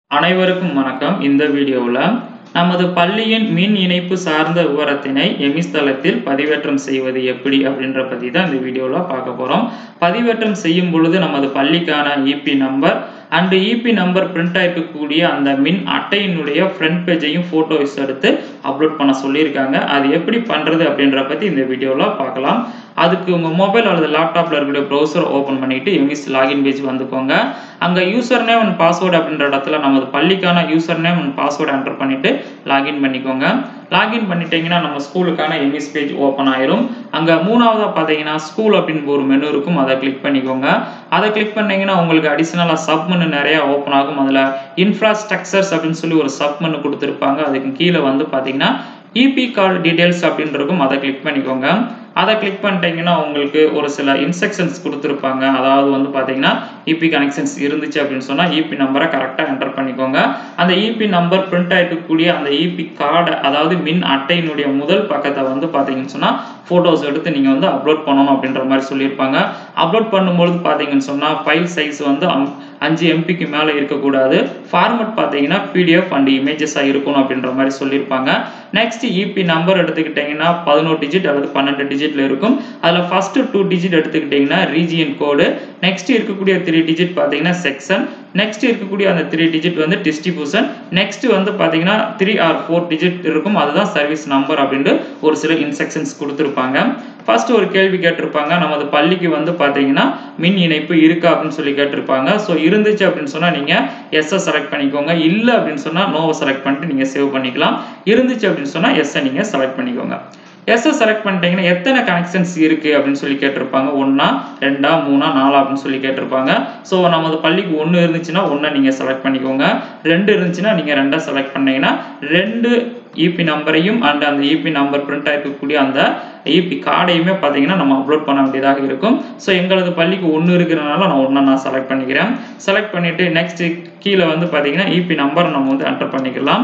அனைவருக்கும் வணக்கம் இந்த வீடியோவில் நமது பள்ளியின் மின் இணைப்பு சார்ந்த விவரத்தினை எமிஸ் தளத்தில் பதிவேற்றம் செய்வது எப்படி அப்படின்ற பற்றி தான் இந்த வீடியோவில் பார்க்க போகிறோம் பதிவேற்றம் செய்யும் பொழுது நமது பள்ளிக்கான EB number and EB number print ஆயிருக்கக்கூடிய அந்த மின் அட்டையினுடைய ஃப்ரண்ட் பேஜையும் ஃபோட்டோஸ் எடுத்து அப்லோட் பண்ண சொல்லியிருக்காங்க அது எப்படி பண்ணுறது அப்படின்ற பற்றி இந்த வீடியோவில் பார்க்கலாம் அதுக்கு உங்கள் மொபைல் அல்லது லேப்டாப்பில் இருக்கக்கூடிய ப்ரௌசர் ஓப்பன் பண்ணிவிட்டு எமிஸ் லாகின் பேஜ் வந்துக்கோங்க அங்கே யூசர் நேம் அண்ட் பாஸ்வேர்டு அப்படின்ற இடத்துல நமது பள்ளிக்கான user name and password enter பண்ணிவிட்டு லாகின் பண்ணிக்கோங்க லாகின் பண்ணிட்டீங்கன்னா நம்ம ஸ்கூலுக்கான எமிஸ் பேஜ் ஓப்பன் ஆயிரும் அங்கே மூணாவதாக பார்த்தீங்கன்னா ஸ்கூல் அப்படின்னு ஒரு மெனு இருக்கும் அதை கிளிக் பண்ணிக்கோங்க அதை கிளிக் பண்ணீங்கன்னா உங்களுக்கு அடிஷ்னலாக சப் மெனு நிறைய ஓப்பன் ஆகும் அதில் இன்ஃப்ராஸ்ட்ரக்சர்ஸ் அப்படின்னு சொல்லி ஒரு சப் மெனு கொடுத்துருப்பாங்க அதுக்கு கீழே வந்து பார்த்தீங்கன்னா இபி கால் டீடைல்ஸ் அப்படின்னு இருக்கும் அதை கிளிக் பண்ணிக்கோங்க அதை கிளிக் பண்ணிட்டீங்கன்னா உங்களுக்கு ஒரு சில இன்ஸ்ட்ரக்ஷன்ஸ் கொடுத்துருப்பாங்க அதாவது வந்து பார்த்தீங்கன்னா இபி கனெக்ஷன்ஸ் இருந்துச்சு அப்படின்னு சொன்னால் இபி நம்பரை கரெக்டாக என்டர் பண்ணிக்கோங்க அந்த இபி நம்பர் பிரிண்ட் ஆகிருக்கக்கூடிய அந்த இபி கார்டை அதாவது மின் அட்டையினுடைய முதல் பக்கத்தை வந்து பார்த்தீங்கன்னு சொன்னால் ஃபோட்டோஸ் எடுத்து நீங்கள் வந்து அப்லோட் பண்ணணும் அப்படின்ற மாதிரி சொல்லியிருப்பாங்க அப்லோட் பண்ணும்பொழுது பார்த்தீங்கன்னு சொன்னால் ஃபைல் சைஸ் வந்து அஞ்சு எம்பிக்கு மேலே இருக்கக்கூடாது ஃபார்மட் பார்த்தீங்கன்னா பிடிஎஃப் அண்ட் இமேஜஸாக இருக்கணும் அப்படின்ற மாதிரி சொல்லியிருப்பாங்க நெக்ஸ்ட் இபி நம்பர் எடுத்துக்கிட்டிங்கன்னா பதினோரு டிஜிட் அல்லது பன்னெண்டு டிஜிட்ல இருக்கும் அதில் ஃபர்ஸ்ட் டூ டிஜிட் எடுத்துக்கிட்டிங்கன்னா ரீஜியன் கோடு நெக்ஸ்ட் இருக்கக்கூடிய த்ரீ டிஜிட் பார்த்தீங்கன்னா செக்ஷன் நெக்ஸ்ட் இருக்கக்கூடிய அந்த த்ரீ டிஜிட் வந்து டிஸ்ட்ரிபியூஷன் நெக்ஸ்ட் வந்து பார்த்தீங்கன்னா த்ரீ ஆர் ஃபோர் டிஜிட் இருக்கும் அதுதான் சர்வீஸ் நம்பர் அப்படின்ட்டு ஒரு சில இன்ஸ்ட்ரக்ஷன்ஸ் கொடுத்துருப்பாங்க ஃபர்ஸ்ட் ஒரு கேள்வி கேட்டிருப்பாங்க நமது பள்ளிக்கு வந்து பார்த்தீங்கன்னா மின் இணைப்பு இருக்கா அப்படின்னு சொல்லி கேட்டிருப்பாங்க ஸோ இருந்துச்சு அப்படின்னு சொன்னால் நீங்கள் எஸ்ஸை செலக்ட் பண்ணிக்கோங்க இல்லை அப்படின்னு சொன்னால் நோவை செலக்ட் பண்ணிட்டு நீங்கள் சேவ் பண்ணிக்கலாம் இருந்துச்சு அப்படின்னு சொன்னால் எஸ்ஸை நீங்கள் செலக்ட் பண்ணிக்கோங்க எஸ்ஸை செலக்ட் பண்ணிட்டீங்கன்னா எத்தனை கனெக்ஷன்ஸ் இருக்குது அப்படின்னு சொல்லி கேட்டிருப்பாங்க ஒன்றா ரெண்டா மூணா நாலா அப்படின்னு சொல்லி கேட்டிருப்பாங்க ஸோ நமது பள்ளிக்கு ஒன்று இருந்துச்சுன்னா ஒன்றை நீங்கள் செலக்ட் பண்ணிக்கோங்க ரெண்டு இருந்துச்சுன்னா நீங்கள் ரெண்டை செலக்ட் பண்ணீங்கன்னா ரெண்டு இபி நம்பரையும் அண்ட் அந்த இபி நம்பர் பிரிண்ட் ஆகிருக்கக்கூடிய அந்த இபி கார்டையுமே பார்த்தீங்கன்னா நம்ம அப்லோட் பண்ண வேண்டியதாக இருக்கும் ஸோ எங்களது பள்ளிக்கு ஒன்று இருக்கிறனால நான் ஒன்றை நான் செலக்ட் பண்ணிக்கிறேன் செலக்ட் பண்ணிவிட்டு நெக்ஸ்ட் கீழே வந்து பார்த்தீங்கன்னா இபி நம்பர் நம்ம வந்து என்டர் பண்ணிக்கலாம்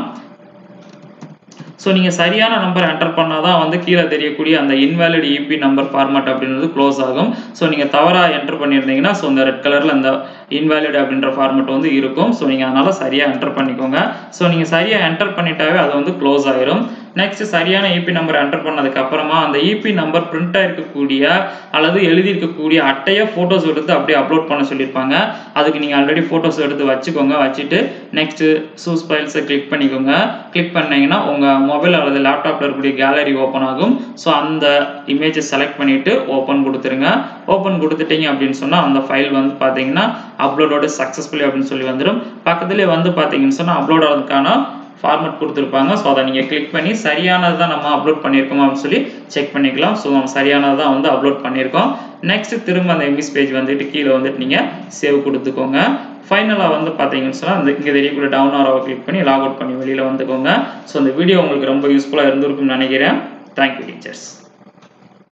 ஸோ நீங்கள் சரியான நம்பர் என்டர் பண்ணால் தான் வந்து கீழே தெரியக்கூடிய அந்த இன்வேலிட் இபி நம்பர் ஃபார்மேட் அப்படின்றது க்ளோஸ் ஆகும் ஸோ நீங்கள் தவறாக என்டர் பண்ணியிருந்தீங்கன்னா ஸோ இந்த ரெட் கலரில் அந்த இன்வேலிட் அப்படின்ற ஃபார்மேட் வந்து இருக்கும் ஸோ நீங்கள் அதனால் சரியாக என்டர் பண்ணிக்கோங்க ஸோ நீங்கள் சரியாக என்டர் பண்ணிட்டாவே அது வந்து க்ளோஸ் ஆயிரும் நெக்ஸ்ட் சரியான இபி நம்பர் என்டர் பண்ணதுக்கு அப்புறமா அந்த இபி நம்பர் பிரிண்ட் ஆயிருக்கக்கூடிய அல்லது எழுதியிருக்கக்கூடிய அட்டையை ஃபோட்டோஸ் எடுத்து அப்படியே அப்லோட் பண்ண சொல்லியிருப்பாங்க அதுக்கு நீங்கள் ஆல்ரெடி ஃபோட்டோஸ் எடுத்து வச்சுக்கோங்க வச்சுட்டு நெக்ஸ்ட் சூஸ் ஃபைல்ஸை கிளிக் பண்ணிக்கோங்க கிளிக் பண்ணீங்கன்னா உங்கள் மொபைல் அல்லது லேப்டாப்பில் இருக்கக்கூடிய கேலரி ஓப்பன் ஆகும் ஸோ அந்த இமேஜை செலக்ட் பண்ணிவிட்டு ஓப்பன் கொடுத்துருங்க ஓப்பன் கொடுத்துட்டீங்க அப்படின்னு சொன்னால் அந்த ஃபைல் வந்து பார்த்தீங்கன்னா அப்லோடோட சக்ஸஸ்ஃபுல்லி அப்படின்னு சொல்லி வந்துடும் பக்கத்துலேயே வந்து பார்த்தீங்கன்னு சொன்னால் அப்லோட் ஆகிறதுக்கான ஃபார்மேட் கொடுத்துருப்பாங்க ஸோ அதை நீங்கள் கிளிக் பண்ணி சரியானது தான் நம்ம அப்லோட் பண்ணியிருக்கோமா அப்படின்னு சொல்லி செக் பண்ணிக்கலாம் ஸோ நம்ம சரியானது தான் வந்து அப்லோட் பண்ணியிருக்கோம் நெக்ஸ்ட் திரும்ப அந்த எம்இஸ் பேஜ் வந்துட்டு கீழே வந்துட்டு நீங்கள் சேவ் கொடுத்துக்கோங்க ஃபைனலாக வந்து பார்த்தீங்கன்னு சொன்னால் அந்த இங்கே தெரியக்கூடிய டவுன் ஆராவை கிளிக் பண்ணி லாக் அவுட் பண்ணி வெளியில் வந்துக்கோங்க ஸோ இந்த வீடியோ உங்களுக்கு ரொம்ப யூஸ்ஃபுல்லாக இருந்திருக்கும்னு நினைக்கிறேன் தேங்க்யூ டீச்சர்ஸ்